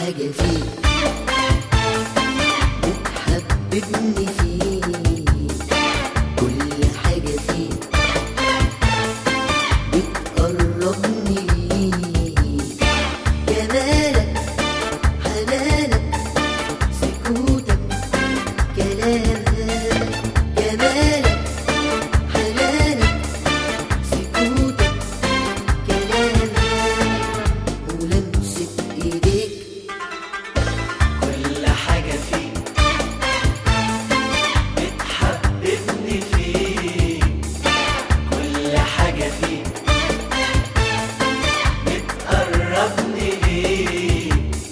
حاجة فيك بتحببني فيك كل حاجة فيك بتقربني ليك جمالك حنانك سكوتك كلامك جمالك حنانك سكوتك كلامك ولمسة ايديك كل حاجة فيك بتحببني فيك كل حاجة فيك بتقربني ليك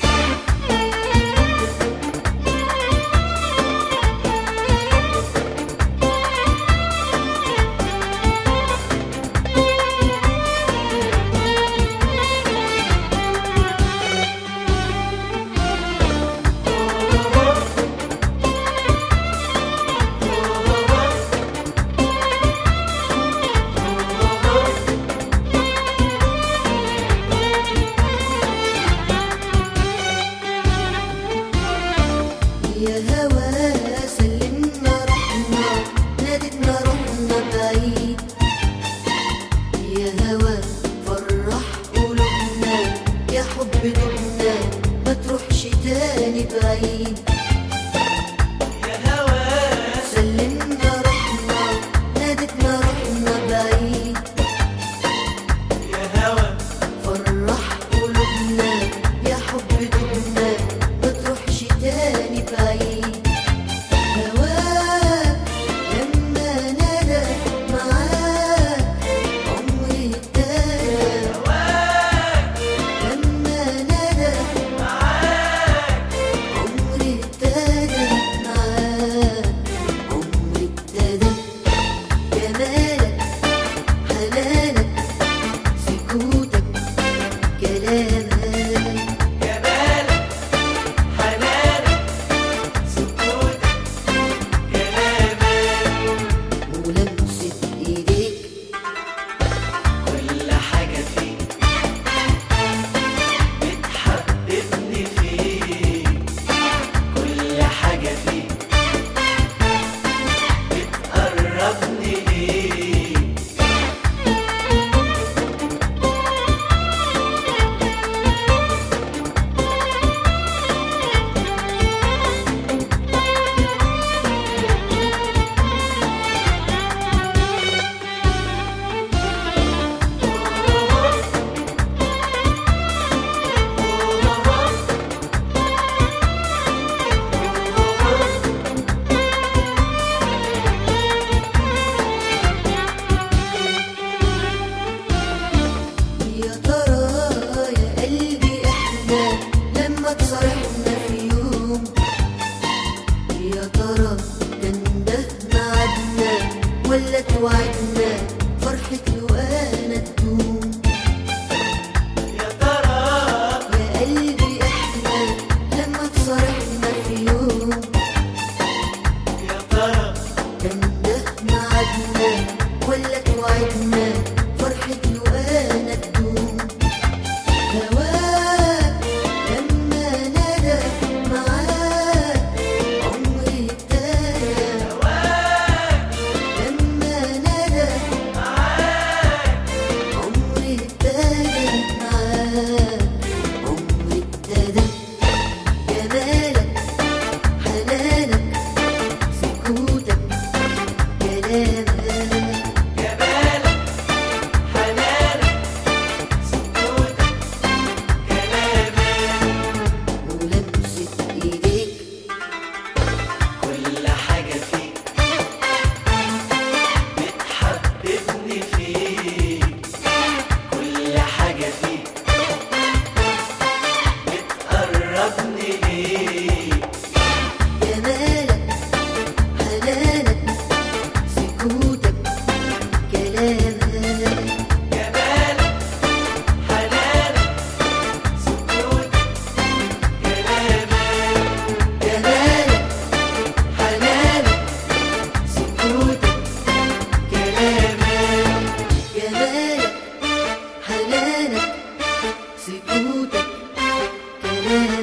يا هوا سلمنا رحنا نادتنا رحنا بعيد يا هوا فرح قلوبنا يا حب دمنا ما تروحش تاني بعيد يا هوا سلمنا رحنا نادتنا رحنا بعيد يا هوا فرح قلوبنا يا حب دمنا ما تروحش تاني بعيد هواك لما نادى معاك عمري ابتدى لما نادى عمري ابتدى معاك عمري ابتدى جمالك حنانك سكوتك كلامك جمالك حنانك سكوتك كلامك ولمسة ايديك كل حاجة فيك بتحببني فيك كل حاجة فيك بتقربني ليك يا ترى يا قلبي احنا لما تصارحنا في يوم يا ترى كان ده ميعادنا ولا توعدنا فرحة لقانا تدوم يا ترى يا قلبي احنا لما تصارحنا في يوم يا ترى كان ده ميعادنا ولا توعدنا فرحة لقانا تدوم هواك لما نادى معاك عمري ابتدى لما نادى عمري ابتدى معاك عمري ابتدى جمالك حنانك سكوتك كلامك جمالك حنانك سكوتك كلامك ولمسة ايديك كل حاجة فيك بتحببني فيك كل حاجة فيك بتقربني ليك جمالك حنانك سكوتك كلامك جمالك حنانك سكوتك كلامك جمالك حنانك سكوتك كلامك جمالك حنانك سكوتك كلامك